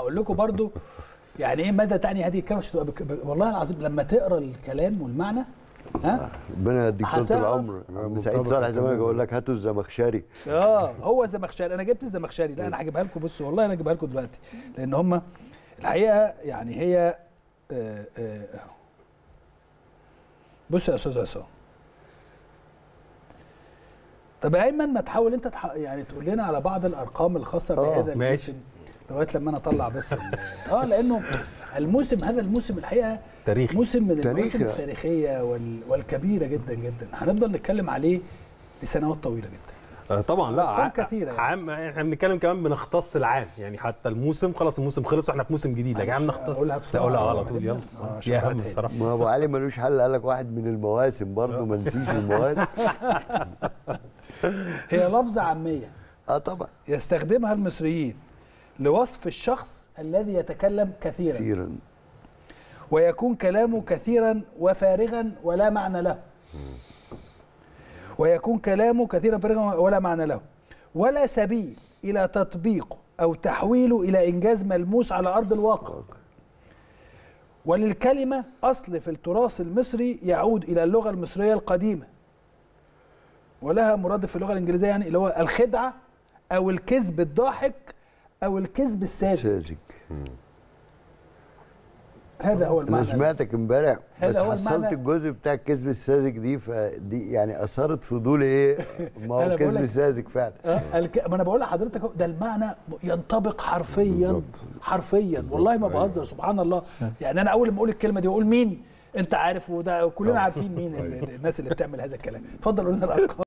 هقول لكم برضو يعني ايه ماذا تعني هذه الكلمه عشان تبقى بك... ب- والله العظيم لما تقرا الكلام والمعنى ها ربنا يديك طول هتعرف- العمر أنا سعيد مرتبط صالح زمان تماماً. اقول لك هاتوا الزمخشري اه هو الزمخشري انا جبت الزمخشري لا انا هجيبها لكم بصوا والله انا هجيبها لكم دلوقتي لان هم الحقيقه يعني هي آه، آه، بص يا استاذ عصام طب يا ايمن ما تحاول انت تح... يعني تقول لنا على بعض الارقام الخاصه آه، بهذا ماشي. الموسم لغايه لما انا اطلع بس ال- اه لانه الموسم هذا الموسم الحقيقه تاريخي موسم من تاريخي. المواسم التاريخيه وال... والكبيره جدا جدا هنفضل نتكلم عليه لسنوات طويله جدا آه، طبعا لا أرقام ع- كثيرة يعني. عام احنا بنتكلم كمان بنختص العام يعني حتى الموسم خلاص الموسم خلص واحنا في موسم جديد لكن عم معلش، نختص أقولها لا بسرعة. قولها على طول يلا آه، دي شكرا اهم تاني. الصراحه ما ابو علي ملوش حل قال لك واحد من المواسم برضه ما نسيش المواسم هي لفظة عامية اه طبعا يستخدمها المصريين لوصف الشخص الذي يتكلم كثيرا كثيرا ويكون كلامه كثيرا وفارغا ولا معنى له ويكون كلامه كثيرا فارغا ولا معنى له ولا سبيل إلى تطبيقه أو تحويله إلى إنجاز ملموس على أرض الواقع وللكلمة أصل في التراث المصري يعود إلى اللغة المصرية القديمة ولها مرادف في اللغة الإنجليزية يعني اللي هو الخدعة أو الكذب الضاحك أو الكذب الساذج ساذج هذا هو انا المعنى سمعتك امبارح هذا بس هو حصلت المعنى. الجزء بتاع الكذب الساذج دي فدي يعني اثارت فضولي ايه ما أنا هو بقول كذب لك- ساذج فعلا آه، الك... ما انا بقول لحضرتك أهو، ده المعنى ينطبق حرفيا بالظبط. حرفيا والله ما أيوة. بهزر سبحان الله يعني انا اول ما اقول الكلمه دي اقول مين انت عارف وده كلنا عارفين مين ال- الناس اللي بتعمل هذا الكلام اتفضل قول لنا الارقام